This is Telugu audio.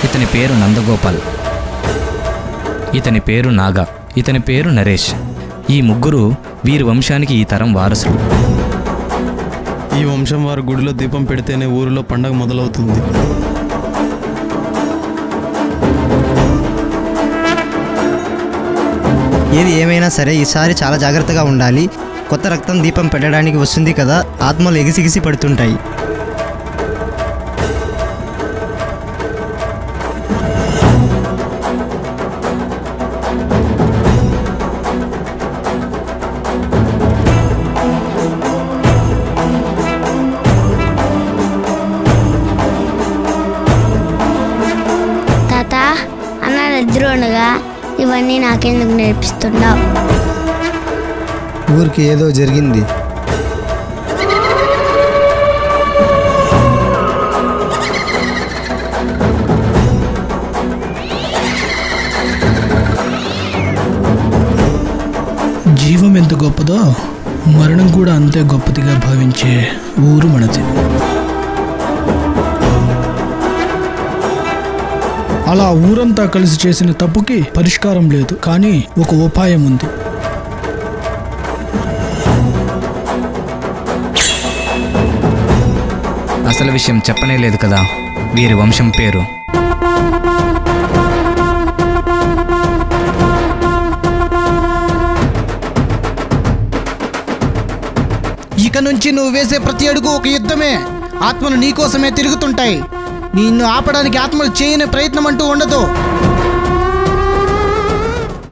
ఇతని పేరు నందగోపాల్ ఇతని పేరు నాగా ఇతని పేరు నరేష్ ఈ ముగ్గురు వీరి వంశానికి ఈ తరం వారసులు ఈ వంశం వారు గుడిలో దీపం పెడితేనే ఊరిలో పండగ మొదలవుతుంది ఏది ఏమైనా సరే ఈసారి చాలా జాగ్రత్తగా ఉండాలి కొత్త రక్తం దీపం పెట్టడానికి వస్తుంది కదా ఆత్మలు ఎగిసిగిసి పడుతుంటాయి తాత అన్న నిద్రోనుగా ఇవన్నీ నాకెందుకు నేర్పిస్తున్నావు ఊరికి ఏదో జరిగింది జీవం ఎంత గొప్పదో మరణం కూడా అంతే గొప్పదిగా భావించే ఊరు మనది అలా ఊరంతా కలిసి చేసిన తప్పుకి పరిష్కారం లేదు కానీ ఒక ఉపాయం ఉంది అసలు విషయం చెప్పనే లేదు కదా వీరి వంశం పేరు ఇక నుంచి నువ్వు వేసే ప్రతి అడుగు ఒక యుద్ధమే ఆత్మలు నీకోసమే తిరుగుతుంటాయి నిన్ను ఆపడానికి ఆత్మలు చేయని ప్రయత్నం అంటూ ఉండదు